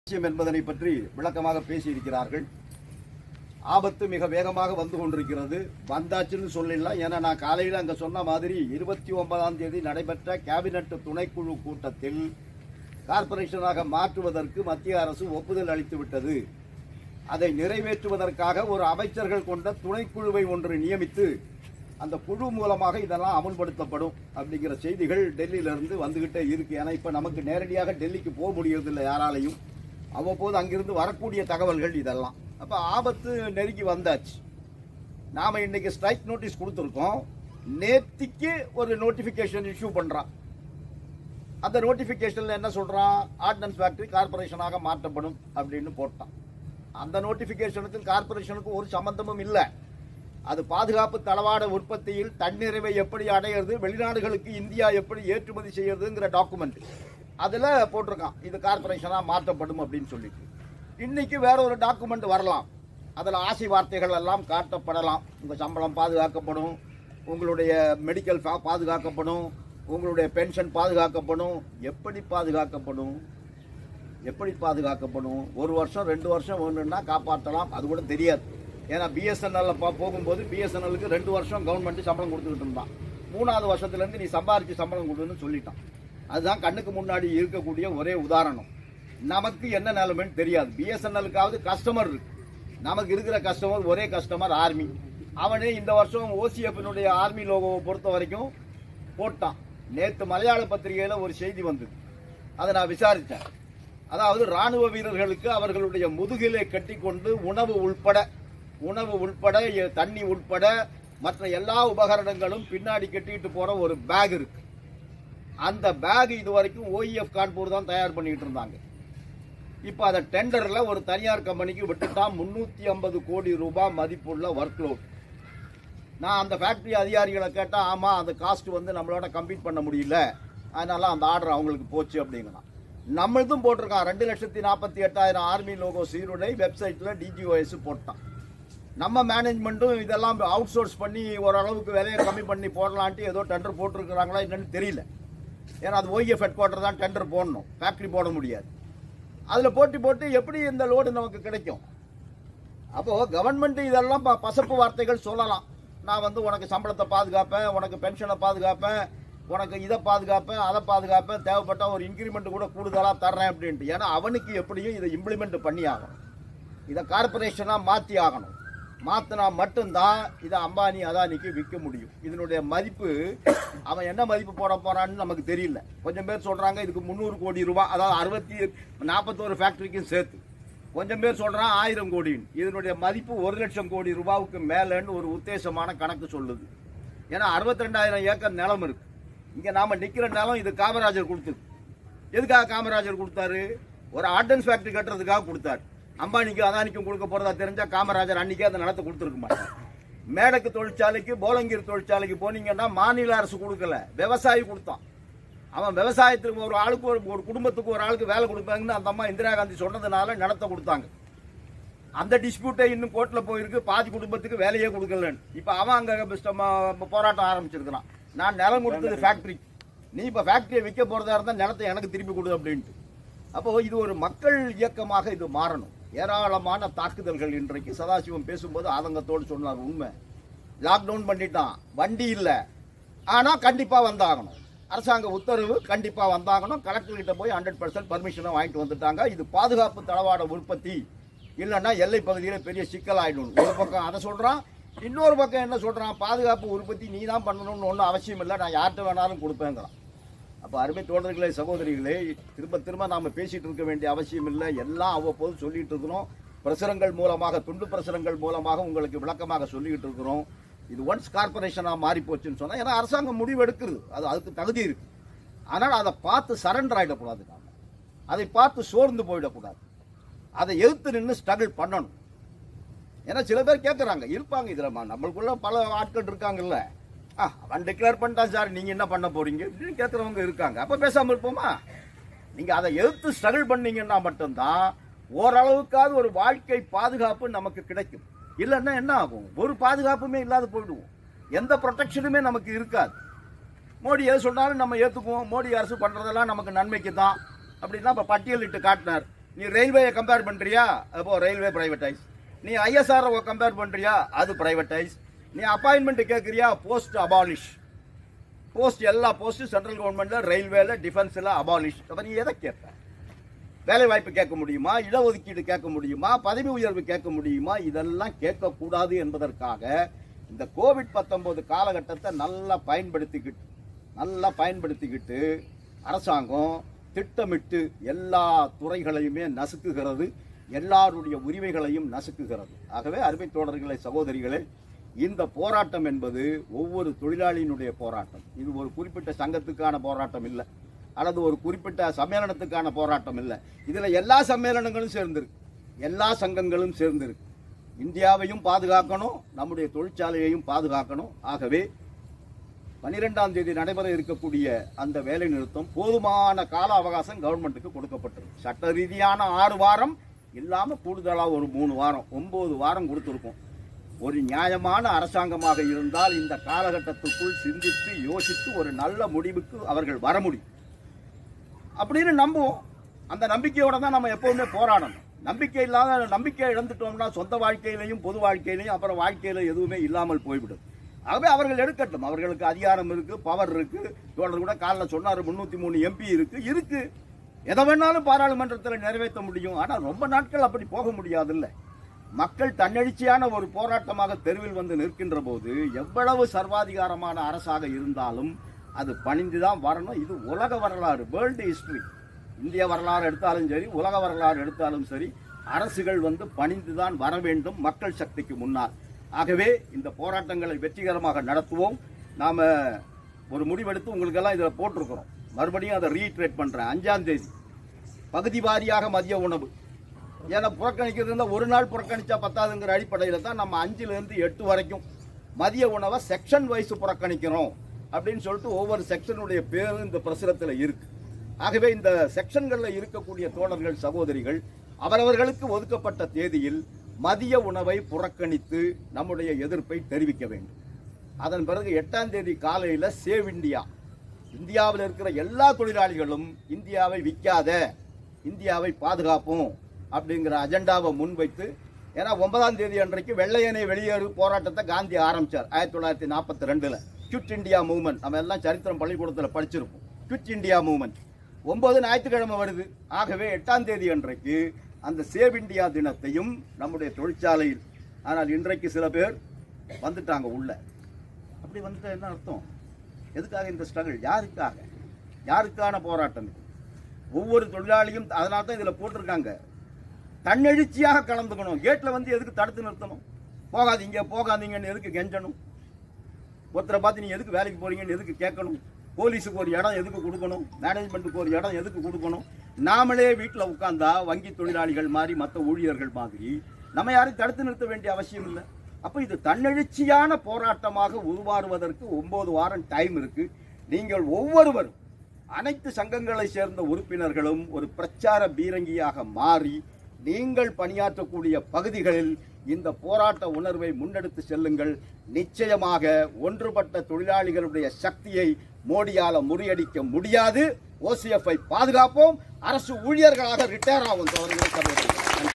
அவசியம் என்பதனை பற்றி விளக்கமாக பேசியிருக்கிறார்கள் ஆபத்து மிக வேகமாக வந்து கொண்டிருக்கிறது வந்தாச்சுன்னு சொல்லிடலாம் ஏன்னா நான் காலையில் அங்கே சொன்ன மாதிரி இருபத்தி ஒன்பதாம் தேதி நடைபெற்ற கேபினட் துணைக்குழு கூட்டத்தில் கார்ப்பரேஷனாக மாற்றுவதற்கு மத்திய அரசு ஒப்புதல் அளித்து விட்டது அதை நிறைவேற்றுவதற்காக ஒரு அமைச்சர்கள் கொண்ட துணைக்குழுவை ஒன்று நியமித்து அந்த குழு மூலமாக இதெல்லாம் அமுல்படுத்தப்படும் அப்படிங்கிற செய்திகள் டெல்லியிலிருந்து வந்துகிட்டே இருக்கு ஏன்னா இப்ப நமக்கு நேரடியாக டெல்லிக்கு போக முடியறதில்லை யாராலையும் அவ்வப்போது அங்கிருந்து வரக்கூடிய தகவல்கள் இதெல்லாம் அப்ப ஆபத்து நெருங்கி வந்தாச்சு நாம இன்னைக்கு ஸ்ட்ரைக் நோட்டீஸ் கொடுத்துருக்கோம் நேத்திக்கு ஒரு நோட்டிபிகேஷன் இஷ்யூ பண்றான் அந்த நோட்டிபிகேஷன்ல என்ன சொல்றான் ஆர்டினன்ஸ் ஃபேக்டரி கார்பரேஷனாக மாற்றப்படும் அப்படின்னு போட்டான் அந்த நோட்டிபிகேஷனுக்கும் கார்பரேஷனுக்கும் ஒரு சம்பந்தமும் இல்லை அது பாதுகாப்பு தளவாட உற்பத்தியில் தன்னிறைவை எப்படி அடையிறது வெளிநாடுகளுக்கு இந்தியா எப்படி ஏற்றுமதி செய்யறதுங்கிற டாக்குமெண்ட் அதுல போட்டிருக்கான் இது கார்பரேஷனா மாற்றப்படும் அப்படின்னு சொல்லிட்டு இன்னைக்கு வேற ஒரு டாக்குமெண்ட் வரலாம் அதுல ஆசை வார்த்தைகள் எல்லாம் காட்டப்படலாம் உங்க சம்பளம் பாதுகாக்கப்படும் உங்களுடைய மெடிக்கல் பாதுகாக்கப்படும் உங்களுடைய பென்ஷன் பாதுகாக்கப்படும் எப்படி பாதுகாக்கப்படும் எப்படி பாதுகாக்கப்படும் ஒரு வருஷம் ரெண்டு வருஷம் ஒன்றுன்னா காப்பாற்றலாம் அது கூட தெரியாது ஏன்னா பிஎஸ்என்எல்ல போகும்போது பிஎஸ்என்எல்லுக்கு ரெண்டு வருஷம் கவர்மெண்ட் சம்பளம் கொடுத்துக்கிட்டு இருந்தான் மூணாவது வருஷத்துலேருந்து நீ சம்பாரிச்சு சம்பளம் கொடுன்னு சொல்லிட்டான் அதுதான் கண்ணுக்கு முன்னாடி இருக்கக்கூடிய ஒரே உதாரணம் நமக்கு என்ன நிலைமைன்னு தெரியாது பிஎஸ்என்எல்லுக்காவது கஸ்டமர் இருக்கு நமக்கு இருக்கிற கஸ்டமர் ஒரே கஸ்டமர் ஆர்மி அவனே இந்த வருஷம் ஓசிஎஃப்னுடைய ஆர்மி லோகோவை பொறுத்த வரைக்கும் போட்டான் நேற்று மலையாள பத்திரிகையில ஒரு செய்தி வந்தது அதை நான் விசாரித்தேன் அதாவது ராணுவ வீரர்களுக்கு அவர்களுடைய முதுகிலே கட்டிக்கொண்டு உணவு உள்பட உணவு உள்பட எ- தண்ணி உள்பட மற்ற எல்லா உபகரணங்களும் பின்னாடி கட்டிட்டு போற ஒரு பேக் இருக்கு அந்த பேக் இது வரைக்கும் ஓஇஎஃப் கான்பூர் தான் தயார் பண்ணிட்டு இருந்தாங்க இப்போ அதை டெண்டர்ல ஒரு தனியார் கம்பெனிக்கு விட்டுட்டான் முன்னூத்தி ஐம்பது கோடி ரூபாய் மதிப்புள்ள ஒர்க் லோட் நான் அந்த ஃபேக்டரி அதிகாரிகளை கேட்டா ஆமா அந்த காஸ்ட் வந்து நம்மளோட கம்பீட் பண்ண முடியல அதனால அந்த ஆர்டர் அவங்களுக்கு போச்சு அப்படிங்கலாம் நம்மளதும் போட்டிருக்கான் ரெண்டு லட்சத்தி நாற்பத்தி எட்டாயிரம் ஆர்மி லோகோ சீருடை வெப்சைட்ல டிஜிஓஎஸ் போட்டான் நம்ம மேனேஜ்மெண்ட்டும் இதெல்லாம் அவுட் சோர்ஸ் பண்ணி ஓரளவுக்கு விலையை கம்மி பண்ணி போடலான்ட்டு ஏதோ டெண்டர் போட்டிருக்கிறாங்களா என்னன்னு தெரியல ஏன்னா அது ஓய்எஃப் ஹெட் குவார்டர் தான் டெண்டர் போடணும் ஃபேக்டரி போட முடியாது அதில் போட்டி போட்டு எப்படி இந்த லோடு நமக்கு கிடைக்கும் அப்போ கவர்மெண்ட் இதெல்லாம் ப- பசப்பு வார்த்தைகள் சொல்லலாம் நான் வந்து உனக்கு சம்பளத்தை பாதுகாப்பேன் உனக்கு பென்ஷனை பாதுகாப்பேன் உனக்கு இதை பாதுகாப்பேன் அதை பாதுகாப்பேன் தேவைப்பட்ட ஒரு இன்க்ரிமெண்ட் கூட கூடுதலாக தர்றேன் அப்படின்ட்டு ஏன்னா அவனுக்கு எப்படியும் இதை இம்ப்ளிமெண்ட் பண்ணி ஆகணும் இதை கார்பரேஷனாக மாற்றி ஆகணும் மாற்றினா மட்டும்தான் இதை அம்பானி அதானிக்கு விற்க முடியும் இதனுடைய மதிப்பு அவன் என்ன மதிப்பு போட போறான்னு நமக்கு தெரியல கொஞ்சம் பேர் சொல்றாங்க இதுக்கு முந்நூறு கோடி ரூபாய் அதாவது அறுபத்தி நாற்பத்தோரு ஃபேக்டரிக்கும் சேர்த்து கொஞ்சம் பேர் சொல்றான் ஆயிரம் கோடின்னு இதனுடைய மதிப்பு ஒரு லட்சம் கோடி ரூபாவுக்கு மேலன்னு ஒரு உத்தேசமான கணக்கு சொல்லுது ஏன்னா அறுபத்தி ரெண்டாயிரம் ஏக்கர் நிலம் இருக்கு இங்க நாம நிக்கிற நிலம் இது காமராஜர் கொடுத்தது எதுக்காக காமராஜர் கொடுத்தாரு ஒரு ஆர்டன்ஸ் ஃபேக்டரி கட்டுறதுக்காக கொடுத்தாரு அம்பானிக்கும் அதானிக்கும் கொடுக்க போறதா தெரிஞ்சா காமராஜர் அன்னைக்கே அந்த நிலத்தை கொடுத்துருக்க மாட்டார் மேடக்கு தொழிற்சாலைக்கு போலங்கீர் தொழிற்சாலைக்கு போனீங்கன்னா மாநில அரசு கொடுக்கல விவசாயி கொடுத்தான் அவன் விவசாயத்துக்கு ஒரு ஆளுக்கு ஒரு ஒரு குடும்பத்துக்கு ஒரு ஆளுக்கு வேலை கொடுப்பாங்கன்னு அந்த அம்மா இந்திரா காந்தி சொன்னதுனால நிலத்தை கொடுத்தாங்க அந்த டிஸ்பியூட்டே இன்னும் கோர்ட்ல போயிருக்கு பாதி குடும்பத்துக்கு வேலையே கொடுக்கலன்னு இப்ப அவன் அங்க பிஸ்ட- ம- போராட்டம் ஆரம்பிச்சிருக்கிறான் நான் நிலம் கொடுத்தது ஃபேக்டரி நீ இப்ப ஃபேக்டரியை விற்க போறதா இருந்தா நிலத்தை எனக்கு திருப்பி கொடு அப்படின்ட்டு அப்போ இது ஒரு மக்கள் இயக்கமாக இது மாறணும் ஏராளமான தாக்குதல்கள் இன்றைக்கு சதாசிவம் பேசும்போது ஆதங்கத்தோடு சொன்னார் உண்மை லாக்டவுன் பண்ணிட்டான் வண்டி இல்லை ஆனா கண்டிப்பா வந்தாகணும் அரசாங்க உத்தரவு கண்டிப்பா வந்தாகணும் கலெக்டர் கிட்ட போய் ஹண்ட்ரட் பர்சன்ட் பர்மிஷனை வாங்கிட்டு வந்துட்டாங்க இது பாதுகாப்பு தளவாட உற்பத்தி இல்லைன்னா எல்லை பகுதியில் பெரிய சிக்கல் ஆயிடும் ஒரு பக்கம் அதை சொல்றான் இன்னொரு பக்கம் என்ன சொல்றான் பாதுகாப்பு உற்பத்தி நீ தான் பண்ணணும்னு ஒன்றும் அவசியம் இல்லை நான் யார்கிட்ட வேணாலும் கொடுப்பேங்கிறான் அப்போ அருமை தோழர்களே சகோதரிகளே திரும்ப திரும்ப நாம பேசிட்டு இருக்க வேண்டிய அவசியம் இல்லை எல்லாம் அவ்வப்போது சொல்லிட்டு இருக்கிறோம் பிரசுரங்கள் மூலமாக துண்டு பிரசுரங்கள் மூலமாக உங்களுக்கு விளக்கமாக சொல்லிட்டு இருக்கிறோம் இது ஒன்ஸ் கார்பரேஷனாக மாறி போச்சுன்னு சொன்னா ஏன்னா அரசாங்கம் முடிவு எடுக்கிறது அது அதுக்கு தகுதி இருக்கு ஆனால் அதை பார்த்து சரண்டர் ஆகிடக்கூடாது நாம அதை பார்த்து சோர்ந்து போயிடக்கூடாது அதை எதிர்த்து நின்று ஸ்ட்ரகிள் பண்ணணும் ஏன்னா சில பேர் கேட்குறாங்க இருப்பாங்க இதில் நம்மளுக்குள்ள பல ஆட்கள் இருக்காங்கல்ல ஆ அவன் டிக்ளேர் பண்ணிட்டான் சார் நீங்கள் என்ன பண்ண போறீங்க இப்படின்னு கேட்குறவங்க இருக்காங்க அப்போ பேசாமல் இருப்போமா நீங்கள் அதை எதிர்த்து ஸ்ட்ரகிள் பண்ணீங்கன்னா மட்டும்தான் ஓரளவுக்காவது ஒரு வாழ்க்கை பாதுகாப்பு நமக்கு கிடைக்கும் இல்லைன்னா என்ன ஆகும் ஒரு பாதுகாப்புமே இல்லாத போயிடுவோம் எந்த ப்ரொடெக்ஷனுமே நமக்கு இருக்காது மோடி எது சொன்னாலும் நம்ம ஏற்றுக்குவோம் மோடி அரசு பண்ணுறதெல்லாம் நமக்கு நன்மைக்கு தான் அப்படின்னா இப்போ பட்டியலிட்டு காட்டினார் நீ ரயில்வேயை கம்பேர் பண்றியா அப்போ ரயில்வே பிரைவேடைஸ் நீ ஐஎஸ்ஆர் கம்பேர் பண்றியா அது பிரைவேடைஸ் நீ அப்பாயின்மெண்ட் கேட்குறியா போஸ்ட் அபாலிஷ் போஸ்ட் எல்லா போஸ்ட்டும் சென்ட்ரல் கவர்மெண்ட்ல ரயில்வேல டிஃபென்ஸ்ல அபாலிஷ் அப்ப நீ எதை கேட்ப வேலை வாய்ப்பு கேட்க முடியுமா இடஒதுக்கீடு கேட்க முடியுமா பதவி உயர்வு கேட்க முடியுமா இதெல்லாம் கேட்கக்கூடாது என்பதற்காக இந்த கோவிட் 19 காலகட்டத்தை நல்லா பயன்படுத்திக்கிட்டு நல்லா பயன்படுத்திக்கிட்டு அரசாங்கம் திட்டமிட்டு எல்லா துறைகளையுமே நசுக்குகிறது எல்லாருடைய உரிமைகளையும் நசுக்குகிறது ஆகவே அருமை தோழர்களே சகோதரிகளே இந்த போராட்டம் என்பது ஒவ்வொரு தொழிலாளியினுடைய போராட்டம் இது ஒரு குறிப்பிட்ட சங்கத்துக்கான போராட்டம் இல்லை அல்லது ஒரு குறிப்பிட்ட சம்மேளனத்துக்கான போராட்டம் இல்லை இதுல எல்லா சம்மேளனங்களும் சேர்ந்திருக்கு எல்லா சங்கங்களும் சேர்ந்திருக்கு இந்தியாவையும் பாதுகாக்கணும் நம்முடைய தொழிற்சாலையையும் பாதுகாக்கணும் ஆகவே பன்னிரெண்டாம் தேதி நடைபெற இருக்கக்கூடிய அந்த வேலை நிறுத்தம் போதுமான கால அவகாசம் கவர்மெண்ட்டுக்கு கொடுக்கப்பட்டிருக்கு சட்ட ரீதியான ஆறு வாரம் இல்லாம கூடுதலா ஒரு மூணு வாரம் ஒன்பது வாரம் கொடுத்திருக்கோம் ஒரு நியாயமான அரசாங்கமாக இருந்தால் இந்த காலகட்டத்துக்குள் சிந்தித்து யோசித்து ஒரு நல்ல முடிவுக்கு அவர்கள் வர முடியும் அப்படின்னு நம்புவோம் அந்த நம்பிக்கையோட தான் நம்ம எப்பவுமே போராடணும் நம்பிக்கை இல்லாத நம்பிக்கை இழந்துட்டோம்னா சொந்த வாழ்க்கையிலையும் பொது வாழ்க்கையிலையும் அப்புறம் வாழ்க்கையில எதுவுமே இல்லாமல் போய்விடும் ஆகவே அவர்கள் எடுக்கட்டும் அவர்களுக்கு அதிகாரம் இருக்கு பவர் இருக்கு தோழர் கூட காலைல சொன்னாரு முன்னூத்தி மூணு எம்பி இருக்கு இருக்கு எதை வேணாலும் பாராளுமன்றத்தில் நிறைவேற்ற முடியும் ஆனா ரொம்ப நாட்கள் அப்படி போக முடியாதுல்ல மக்கள் தன்னெழுச்சியான ஒரு போராட்டமாக தெருவில் வந்து நிற்கின்ற போது எவ்வளவு சர்வாதிகாரமான அரசாக இருந்தாலும் அது பணிந்துதான் வரணும் இது உலக வரலாறு வேர்ல்டு ஹிஸ்டரி இந்திய வரலாறு எடுத்தாலும் சரி உலக வரலாறு எடுத்தாலும் சரி அரசுகள் வந்து பணிந்துதான் வர வேண்டும் மக்கள் சக்திக்கு முன்னால் ஆகவே இந்த போராட்டங்களை வெற்றிகரமாக நடத்துவோம் நாம ஒரு முடிவெடுத்து உங்களுக்கெல்லாம் இதில் போட்டிருக்கிறோம் மறுபடியும் அதை ரீட்ரேட் பண்றேன் அஞ்சாம் தேதி பகுதி வாரியாக மதிய உணவு ஏன்னா புறக்கணிக்கிறது இருந்தால் ஒரு நாள் புறக்கணிச்சா பத்தாதுங்கிற அடிப்படையில் தான் நம்ம அஞ்சுல இருந்து எட்டு வரைக்கும் மதிய உணவை செக்ஷன் வைஸ் புறக்கணிக்கிறோம் அப்படின்னு சொல்லிட்டு ஒவ்வொரு செக்ஷனுடைய பேரும் இந்த பிரசுரத்தில் இருக்கு ஆகவே இந்த செக்ஷன்களில் இருக்கக்கூடிய தோழர்கள் சகோதரிகள் அவரவர்களுக்கு ஒதுக்கப்பட்ட தேதியில் மதிய உணவை புறக்கணித்து நம்முடைய எதிர்ப்பை தெரிவிக்க வேண்டும் அதன் பிறகு எட்டாம் தேதி காலையில் சேவ் இந்தியா இந்தியாவில் இருக்கிற எல்லா தொழிலாளிகளும் இந்தியாவை விற்காத இந்தியாவை பாதுகாப்போம் அப்படிங்கிற அஜெண்டாவை முன்வைத்து ஏன்னா ஒன்பதாம் தேதி அன்றைக்கு வெள்ளையனை வெளியேறு போராட்டத்தை காந்தி ஆரம்பிச்சார் ஆயிரத்தி தொள்ளாயிரத்தி நாற்பத்தி ரெண்டுல குவிட் இந்தியா மூவ்மெண்ட் நம்ம எல்லாம் சரித்திரம் பள்ளிக்கூடத்தில் படிச்சிருப்போம் குவிட் இந்தியா மூவ்மெண்ட் ஒன்பது ஞாயிற்றுக்கிழமை வருது ஆகவே எட்டாம் தேதி அன்றைக்கு அந்த சேவ் இந்தியா தினத்தையும் நம்முடைய தொழிற்சாலையில் ஆனால் இன்றைக்கு சில பேர் வந்துட்டாங்க உள்ள அப்படி வந்துட்டா என்ன அர்த்தம் எதுக்காக இந்த ஸ்ட்ரகிள் யாருக்காக யாருக்கான போராட்டம் இது ஒவ்வொரு தொழிலாளியும் அதனால தான் இதில் போட்டிருக்காங்க தன்னெழுச்சியாக கலந்துக்கணும் கேட்டில் வந்து எதுக்கு தடுத்து நிறுத்தணும் போகாதீங்க போகாதீங்கன்னு எதுக்கு கெஞ்சணும் ஒருத்தரை பார்த்து நீ எதுக்கு வேலைக்கு போறீங்கன்னு எதுக்கு கேட்கணும் போலீஸுக்கு ஒரு இடம் எதுக்கு கொடுக்கணும் மேனேஜ்மெண்ட்டுக்கு ஒரு இடம் எதுக்கு கொடுக்கணும் நாமளே வீட்டில் உட்கார்ந்தா வங்கி தொழிலாளிகள் மாதிரி மற்ற ஊழியர்கள் மாதிரி நம்ம யாரையும் தடுத்து நிறுத்த வேண்டிய அவசியம் இல்லை அப்போ இது தன்னெழுச்சியான போராட்டமாக உருமாறுவதற்கு ஒன்பது வாரம் டைம் இருக்கு நீங்கள் ஒவ்வொருவரும் அனைத்து சங்கங்களை சேர்ந்த உறுப்பினர்களும் ஒரு பிரச்சார பீரங்கியாக மாறி நீங்கள் பணியாற்றக்கூடிய பகுதிகளில் இந்த போராட்ட உணர்வை முன்னெடுத்து செல்லுங்கள் நிச்சயமாக ஒன்றுபட்ட தொழிலாளிகளுடைய சக்தியை மோடியால முறியடிக்க முடியாது ஓசிஎஃப்ஐ பாதுகாப்போம் அரசு ஊழியர்களாக ரிட்டையர் ஆகும் தோழர்களே சகோதரர்களே